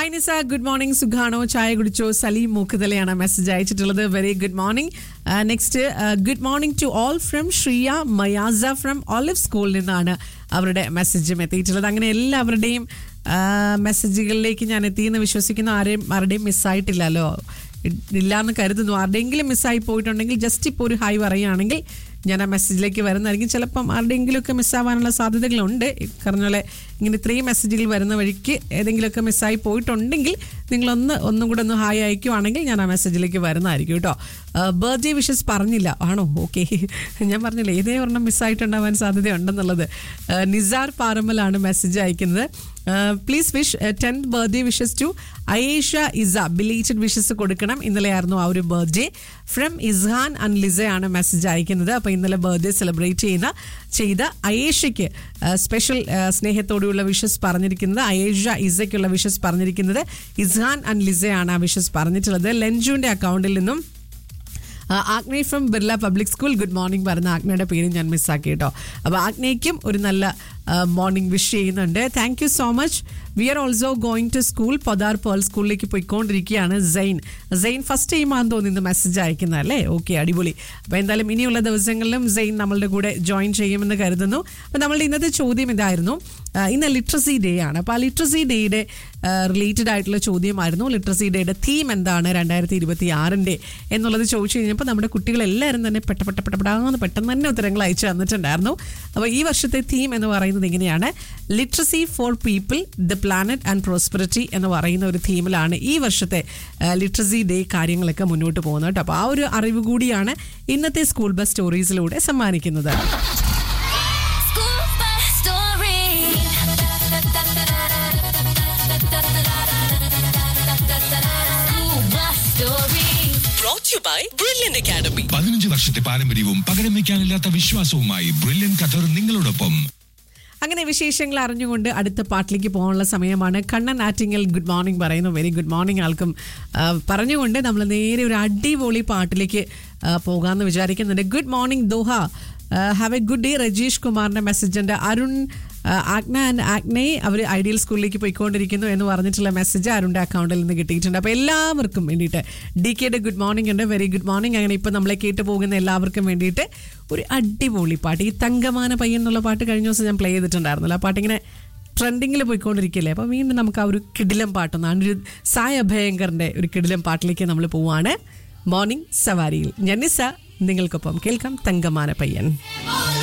Hi നിസ good morning സുഖാണോ ചായ കുടിച്ചോ സലീം മൂക്കുതലയാണ് മെസ്സേജ് അയച്ചിട്ടുള്ളത് very good morning next good morning to all from Shriya Mayasa from Olive സ്കൂളിൽ നിന്നാണ് അവരുടെ മെസ്സേജും എത്തിയിട്ടുള്ളത് അങ്ങനെ എല്ലാവരുടെയും മെസ്സേജുകളിലേക്ക് ഞാൻ എത്തിയെന്ന് വിശ്വസിക്കുന്ന ആരെയും ആരുടെയും മിസ്സായിട്ടില്ലല്ലോ ഇല്ലാന്ന് കരുതുന്നു ആരുടെയെങ്കിലും മിസ്സായി പോയിട്ടുണ്ടെങ്കിൽ ജസ്റ്റ് ഇപ്പോൾ ഒരു ഹായ് പറയുകയാണെങ്കിൽ ഞാൻ ആ മെസ്സേജിലേക്ക് വരുന്നതായിരിക്കും ചിലപ്പം ആരുടെയെങ്കിലുമൊക്കെ മിസ്സാവാനുള്ള സാധ്യതകളുണ്ട് ഈ പറഞ്ഞ പോലെ ഇങ്ങനെ ഇത്രയും മെസ്സേജുകൾ വരുന്ന വഴിക്ക് ഏതെങ്കിലുമൊക്കെ മിസ്സായി പോയിട്ടുണ്ടെങ്കിൽ നിങ്ങളൊന്ന് ഒന്നും കൂടെ ഒന്ന് ഹായ് അയക്കുവാണെങ്കിൽ ഞാൻ ആ മെസ്സേജിലേക്ക് വരുന്നതായിരിക്കും കേട്ടോ ബർത്ത്ഡേ വിഷസ് പറഞ്ഞില്ല ആണോ ഓക്കെ ഞാൻ പറഞ്ഞില്ല ഏതേ ഒരെണ്ണം മിസ്സായിട്ടുണ്ടാവാൻ സാധ്യതയുണ്ടെന്നുള്ളത് ആ, നിസാർ പാറമ്മലാണ് മെസ്സേജ് അയക്കുന്നത് please wish tenth birthday wishes to Ayesha Isa belated wishes കൊടുക്കണം ഇന്നലെയായിരുന്നു ആ ഒരു ബർത്ത്ഡേ ഫ്രം ഇസ്ഹാൻ ആൻഡ് ലിസയാണ് മെസ്സേജ് അയക്കുന്നത് അപ്പോൾ ഇന്നലെ ബർത്ത്ഡേ സെലിബ്രേറ്റ് ചെയ്യുന്ന ചെയ്ത അയേഷയ്ക്ക് സ്പെഷ്യൽ സ്നേഹത്തോടെയുള്ള വിഷസ് പറഞ്ഞിരിക്കുന്നത് അയേഷ ഇസയ്ക്കുള്ള വിഷസ് പറഞ്ഞിരിക്കുന്നത് ഇസ്ഹാൻ ആൻഡ് ലിസയാണ് ആ വിഷസ് പറഞ്ഞിട്ടുള്ളത് ലെഞ്ചുവിൻ്റെ അക്കൗണ്ടിൽ നിന്നും ആ, Agne from Birla public school good morning പറഞ്ഞ ആഗ്നയുടെ പേര് ഞാൻ മിസ്സാക്കി കേട്ടോ അപ്പോൾ ആഗ്നയ്ക്കും ഒരു നല്ല മോർണിംഗ് വിഷ് ചെയ്യുന്നുണ്ട് thank you so much we are also going to school Podar Pearl സ്കൂളിലേക്ക് പോയിക്കൊണ്ടിരിക്കുകയാണ് സെയിൻ സെയിൻ ഫസ്റ്റ് ടൈം ആണെന്ന് തോന്നുന്നു മെസ്സേജ് അയക്കുന്നത് അല്ലേ ഓക്കെ അടിപൊളി അപ്പോൾ എന്തായാലും ഇനിയുള്ള ദിവസങ്ങളിലും സെയിൻ നമ്മളുടെ കൂടെ ജോയിൻ ചെയ്യുമെന്ന് കരുതുന്നു അപ്പോൾ നമ്മളുടെ ഇന്നത്തെ ചോദ്യം ഇതായിരുന്നു ആ, ഇന്ന് ലിറ്ററസി ഡേ ആണ് അപ്പോൾ ആ ലിറ്ററസി ഡേയുടെ റിലേറ്റഡ് ആയിട്ടുള്ള ചോദ്യമായിരുന്നു ലിറ്ററസി ഡേയുടെ തീം എന്താണ് രണ്ടായിരത്തി ഇരുപത്തി ആറിൻ്റെ എന്നുള്ളത് ചോദിച്ചു കഴിഞ്ഞപ്പോൾ നമ്മുടെ കുട്ടികളെല്ലാവരും തന്നെ പെട്ട പെട്ട പെട്ടപ്പെടാന്ന് പെട്ടെന്ന് തന്നെ ഉത്തരങ്ങൾ അയച്ചു തന്നിട്ടുണ്ടായിരുന്നു അപ്പോൾ ഈ വർഷത്തെ തീം എന്ന് പറയുന്നത് ഇങ്ങനെയാണ് literacy for people the planet and prosperity എന്ന് പറയുന്ന ഒരു തീമിലാണ് ഈ വർഷത്തെ ലിറ്ററസി ഡേ കാര്യങ്ങളൊക്കെ മുന്നോട്ട് പോകുന്നത് കേട്ടോ അപ്പോൾ ആ ഒരു അറിവ് കൂടിയാണ് ഇന്നത്തെ സ്കൂൾ ബസ് സ്റ്റോറീസിലൂടെ സമ്മാനിക്കുന്നത് School bus story. School bus story. brought to you by Brilliant Academy. പതിനഞ്ച് വർഷത്തെ പാരമ്പര്യവും പകരം വയ്ക്കാനില്ലാത്ത വിശ്വാസവുമായി ബ്രില്യൻ ഖത്തർ നിങ്ങളോടൊപ്പം അങ്ങനെ വിശേഷങ്ങൾ അറിഞ്ഞുകൊണ്ട് അടുത്ത പാട്ടിലേക്ക് പോകാനുള്ള സമയമാണ് കണ്ണൻ ആറ്റിങ്ങൽ ഗുഡ് മോർണിംഗ് പറയുന്നു വെരി ഗുഡ് മോർണിംഗ് ആൾക്കും ആ, പറഞ്ഞുകൊണ്ട് നമ്മൾ നേരെ ഒരു അടിപൊളി പാട്ടിലേക്ക് ആ, പോകാമെന്ന് വിചാരിക്കുന്നുണ്ട് good morning Doha have a good day Rajeesh കുമാറിന്റെ മെസ്സേജ് ഉണ്ട് അരുൺ ആ, ആഗ്ന ആൻഡ് ആഗ്നെ അവർ ഐഡിയൽ സ്കൂളിലേക്ക് പോയിക്കൊണ്ടിരിക്കുന്നു എന്ന് പറഞ്ഞിട്ടുള്ള മെസ്സേജ് അരുണിന്റെ അക്കൗണ്ടിൽ നിന്ന് കിട്ടിയിട്ടുണ്ട് അപ്പോൾ എല്ലാവർക്കും വേണ്ടിയിട്ട് ഡി കെയുടെ ഗുഡ് മോർണിംഗ് ഉണ്ട് വെരി ഗുഡ് മോർണിംഗ് അങ്ങനെ ഇപ്പം നമ്മളെ കേട്ട് പോകുന്ന എല്ലാവർക്കും വേണ്ടിയിട്ട് ഒരു അടിപൊളി പാട്ട് ഈ തങ്കമാന പയ്യൻ എന്നുള്ള പാട്ട് കഴിഞ്ഞ ദിവസം ഞാൻ പ്ലേ ചെയ്തിട്ടുണ്ടായിരുന്നല്ലോ ആ പാട്ടിങ്ങനെ ട്രെൻഡിങ്ങിൽ പോയിക്കൊണ്ടിരിക്കില്ലേ അപ്പോൾ വീണ്ടും നമുക്ക് ആ ഒരു കിടിലം പാട്ടൊന്നാണ് ഒരു സായ ഭയങ്കറിന്റെ ഒരു കിടിലം പാട്ടിലേക്ക് നമ്മൾ പോവാണ് മോർണിംഗ് സവാരിയിൽ ഞാൻ നിസ നിങ്ങൾക്കൊപ്പം കേൾക്കാം തങ്കമാന പയ്യൻ All